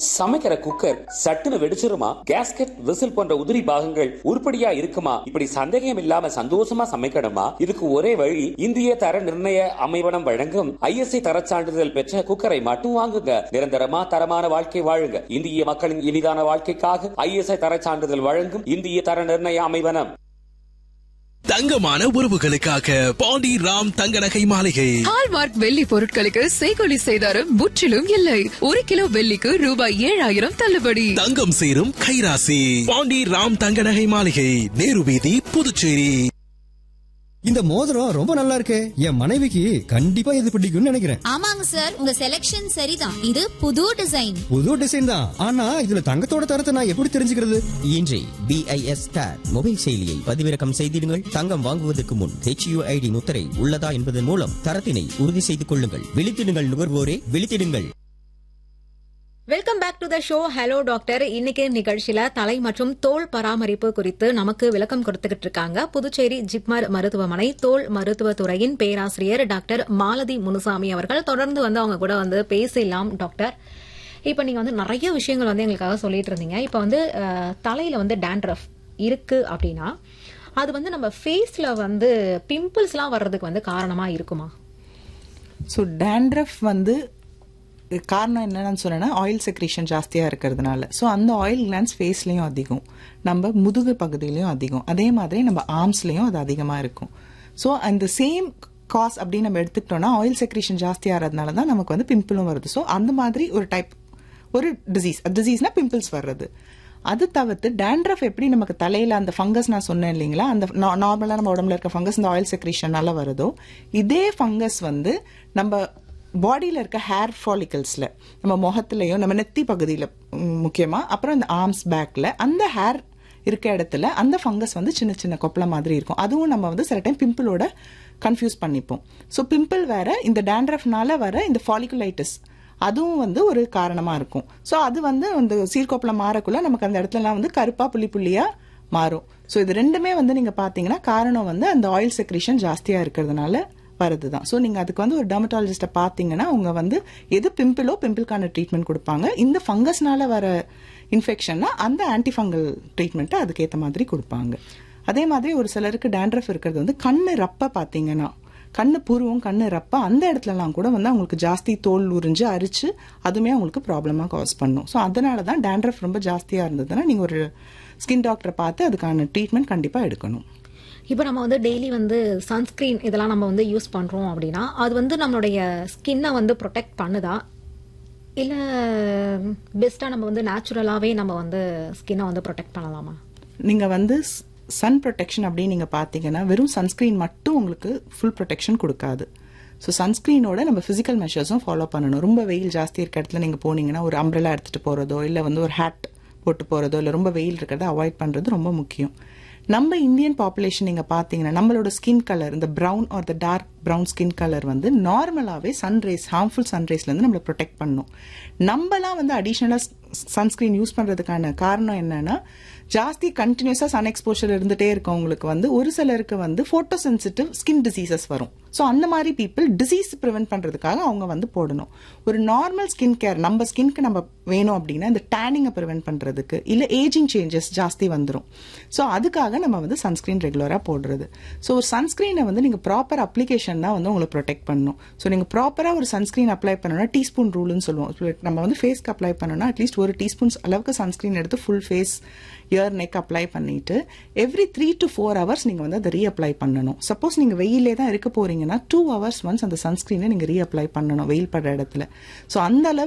சமைக்கிற குக்கர் சட்டுன்னு வெடிச்சிருமா gasket whistle போன்ற உதிரி பாகங்கள் உருப்படியா இருக்குமா இப்படி சந்தேகம் இல்லாம சந்தோஷமா சமைக்கணுமா இதுக்கு ஒரே வழி இந்திய தர நிர்ணய அமைவனம் வழங்கும் ஐஎஸ்ஐ தரச் சான்றிதழ் பெற்ற குக்கரை மட்டும் வாங்குங்க நிரந்தரமா தரமான வாழ்க்கை வாழுங்க இந்திய மக்களின் இனிதான வாழ்க்கைக்காக ஐஎஸ்ஐ தரச் சான்றிதழ் வழங்கும் இந்திய தர நிர்ணய அமைவனம் தங்கமான உறவுகளுக்காக பாண்டி ராம் தங்க நகை மாளிகை ஹால்மார்க் வெள்ளி பொருட்களுக்கு செய்கொலி செய்தாரும் முற்றிலும் இல்லை ஒரு கிலோ வெள்ளிக்கு ரூபாய் ஏழாயிரம் தள்ளுபடி தங்கம் சேரும் கைராசி பாண்டி ராம் தங்க நகை மாளிகை நேரு வீதி புதுச்சேரி இந்த மோதிரம் ரொம்ப நல்லா இருக்கே என் மனைவிக்கு கண்டிப்பா இது பிடிக்கும்னு நினைக்கிறேன் ஆமாங்க சார் உங்க செலெக்ஷன் சரிதான் இது புது டிசைன் புது டிசைன் தான் ஆனா இதுல தங்கத்தோட தரத்தை நான் எப்படி தெரிஞ்சுக்கிறது இன்றே பிஐஎஸ் ஸ்டார் மொபைல் செயலியை பதிவிறக்கம் செய்திடுங்கள் தங்கம் வாங்குவதற்கு முன் ஹெச்யூஐடி முத்திரை உள்ளதா என்பதன் மூலம் தரத்தினை உறுதி செய்து கொள்ளுங்கள் விழித்திடுங்கள் நுகர்வோரே விழித்திடுங்கள் welcome back to the show hello doctor இன்னைக்கு நிகழ்ச்சியில தலை மற்றும் தோல் பராமரிப்பு குறித்து நமக்கு விளக்கம் கொடுத்துக்கிட்டு இருக்காங்க புதுச்சேரி ஜிப்மர் மருத்துவமனை தோல் மருத்துவ துறையின் பேராசிரியர் டாக்டர் மாலதி முனுசாமி அவர்கள் தொடர்ந்து வந்து அவங்க கூட வந்து பேசலாம் டாக்டர் இப்ப நீங்க வந்து நிறைய விஷயங்கள் வந்து எங்களுக்காக சொல்லிட்டு இருந்தீங்க இப்ப வந்து அஹ், தலையில வந்து டேண்ட்ரஃப் இருக்கு அப்படின்னா அது வந்து நம்ம ஃபேஸ்ல வந்து பிம்பிள்ஸ்லாம் வர்றதுக்கு வந்து காரணமா இருக்குமா ஸோ டேண்ட்ரஃப் வந்து காரணம் என்னன்னு சொன்னேன்னா ஆயில் செக்ரேஷன் ஜாஸ்தியாக இருக்கிறதுனால ஸோ அந்த ஆயில் கிளான்ஸ் ஃபேஸ்லேயும் அதிகம் நம்ம முதுகு பகுதியிலையும் அதிகம் அதே மாதிரி நம்ம ஆர்ம்ஸ்லேயும் அது அதிகமாக இருக்கும் ஸோ அந்த சேம் காஸ் அப்படின்னு நம்ம எடுத்துக்கிட்டோம்னா ஆயில் செக்ரேஷன் ஜாஸ்தி ஆகிறதுனால தான் நமக்கு வந்து பிம்பிளும் வருது ஸோ அந்த மாதிரி ஒரு டைப் ஒரு டிசீஸ் டிசீஸ்னா பிம்பிள்ஸ் வர்றது அது தவிர்த்து டேண்ட்ரஃப் எப்படி நமக்கு தலையில அந்த ஃபங்கஸ் நான் சொன்னேன் இல்லைங்களா அந்த நார்மலா நம்ம உடம்புல இருக்க ஃபங்கஸ் இந்த ஆயில் செக்ரேஷனால வருதோ இதே ஃபங்கஸ் வந்து நம்ம பாடியில இருக்க ஹேர் ஃபாலிகல்ஸ்ல நம்ம முகத்துலயும் நம்ம நெத்தி பகுதியில ம், முக்கியமா அப்புறம் இந்த ஆர்ம்ஸ் பேக்ல அந்த ஹேர் இருக்க இடத்துல அந்த ஃபங்கஸ் வந்து சின்ன சின்ன கொப்பளை மாதிரி இருக்கும் அதுவும் நம்ம வந்து சில டைம் பிம்பிளோட கன்ஃபியூஸ் பண்ணிப்போம் ஸோ பிம்பிள் வேற இந்த டேண்ட்ரஃப்னால வர இந்த ஃபாலிகுலைட்டிஸ் அதுவும் வந்து ஒரு காரணமா இருக்கும் ஸோ அது வந்து அந்த சீர்கோப்பில் மாறக்குள்ள நமக்கு அந்த இடத்துலலாம் வந்து கருப்பா புள்ளி புள்ளியா மாறும் ஸோ இது ரெண்டுமே வந்து நீங்க பாத்தீங்கன்னா காரணம் வந்து அந்த ஆயில் செக்ரேஷன் ஜாஸ்தியா இருக்கிறதுனால வரது தான் ஸோ நீங்க அதுக்கு வந்து ஒரு டெர்மட்டாலஜிஸ்ட்டை பார்த்தீங்கன்னா அவங்க வந்து எது பிம்பிளோ பிம்பிள்கான ட்ரீட்மெண்ட் கொடுப்பாங்க இந்த ஃபங்கஸ்னால வர இன்ஃபெக்ஷன்னா அந்த ஆன்டிஃபங்கல் ட்ரீட்மெண்ட்டை அதுக்கேற்ற மாதிரி கொடுப்பாங்க அதே மாதிரி ஒரு சிலருக்கு டேண்ட்ரஃப் இருக்கிறது வந்து கண்ணு ரப்ப பார்த்தீங்கன்னா கண்ணு புருவம் கண்ணு ரப்ப அந்த இடத்துலலாம் கூட வந்து அவங்களுக்கு ஜாஸ்தி தோல் உறிஞ்சு அரிச்சு அதுவுமே அவங்களுக்கு ப்ராப்ளமாக காஸ் பண்ணும் ஸோ அதனால தான் டேண்ட்ரஃப் ரொம்ப ஜாஸ்தியாக இருந்ததுன்னா நீங்கள் ஒரு ஸ்கின் டாக்டரை பார்த்து அதுக்கான ட்ரீட்மெண்ட் கண்டிப்பாக எடுக்கணும் இப்போ நம்ம வந்து டெய்லி வந்து சன்ஸ்கிரீன் இதெல்லாம் நம்ம வந்து யூஸ் பண்றோம் அப்படின்னா அது வந்து நம்மளுடைய ஸ்கின்னை வந்து ப்ரொடெக்ட் பண்ணுதா இல்ல பெஸ்டா நம்ம வந்து நேச்சுரலாவே நம்ம வந்து ஸ்கின்னை வந்து ப்ரொடெக்ட் பண்ணலாமா நீங்கள் வந்து சன் ப்ரொடெக்ஷன் அப்படின்னு நீங்கள் பார்த்தீங்கன்னா வெறும் சன்ஸ்கிரீன் மட்டும் உங்களுக்கு ஃபுல் ப்ரொடெக்ஷன் கொடுக்காது ஸோ சன்ஸ்கிரீனோட நம்ம ஃபிசிக்கல் மெஷர்ஸும் ஃபாலோ பண்ணணும் ரொம்ப வெயில் ஜாஸ்தி இருக்க இடத்துல நீங்கள் போனீங்கன்னா ஒரு அம்ப்ரெலா எடுத்துகிட்டு போகிறதோ இல்லை வந்து ஒரு ஹேட் போட்டு போகிறதோ இல்லை ரொம்ப வெயில் இருக்கிறத அவாய்ட் பண்ணுறது ரொம்ப முக்கியம் நம்ம இந்தியன் பாப்புலேஷன் நீங்கள் பார்த்தீங்கன்னா நம்மளோட ஸ்கின் கலர் இந்த brown or the dark brown skin colour வந்து நார்மலாகவே சன்ரேஸ் ஹார்ம்ஃபுல் சன்ரேஸ்லேருந்து நம்மளை ப்ரொடெக்ட் பண்ணும் நம்மலாம் வந்து அடிஷ்னலாக சன்ஸ்கிரீன் யூஸ் பண்ணுறதுக்கான காரணம் என்னன்னா ஜாஸ்தி கண்டினியூஸாக சன் எக்ஸ்போஷர் இருந்துட்டே இருக்கவங்களுக்கு வந்து ஒரு சிலருக்கு வந்து ஃபோட்டோ சென்சிட்டிவ் ஸ்கின் டிசீசஸ் வரும் ஸோ அந்த மாதிரி பீப்புள் டிசீஸ் ப்ரிவென்ட் பண்ணுறதுக்காக அவங்க வந்து போடணும் ஒரு நார்மல் ஸ்கின் கேர் நம்ம ஸ்கின்க்கு நம்ம வேணும் அப்படின்னா இந்த டேனிங்கை ப்ரிவென்ட் பண்ணுறதுக்கு இல்லை ஏஜிங் சேஞ்சஸ் ஜாஸ்தி வந்துடும் ஸோ அதுக்காக நம்ம வந்து சன்ஸ்கிரீன் ரெகுலராக போடுறது ஸோ ஒரு சன்ஸ்கிரீனை வந்து நீங்கள் ப்ராப்பர் அப்ளிகேஷன் தான் வந்து உங்களை ப்ரொடெக்ட் பண்ணணும் ஸோ நீங்கள் ப்ராப்பராக ஒரு சன்ஸ்கிரீன் அப்ளை பண்ணணும்னா டீஸ்பூன் ரூல்னு சொல்லுவோம் இப்ப நம்ம வந்து ஃபேஸ்க்கு அப்ளை பண்ணணும்னா அட்லீஸ்ட் ஒரு டீஸ்பூன்ஸ் அளவுக்கு சன்ஸ்கிரீன் எடுத்து full face ear neck apply பண்ணிட்டு every three to four hours நீங்கள் வந்து அதை ரீஅப்ளை பண்ணணும் சப்போஸ் நீங்கள் வெயிலே தான் இருக்க போறீங்கன்னா டூ ஹவர்ஸ் ஒன்ஸ் அந்த சன்ஸ்கிரீனை நீங்கள் ரீஅப்ளை பண்ணணும் வெயில் படுற இடத்துல ஸோ அந்த அளவு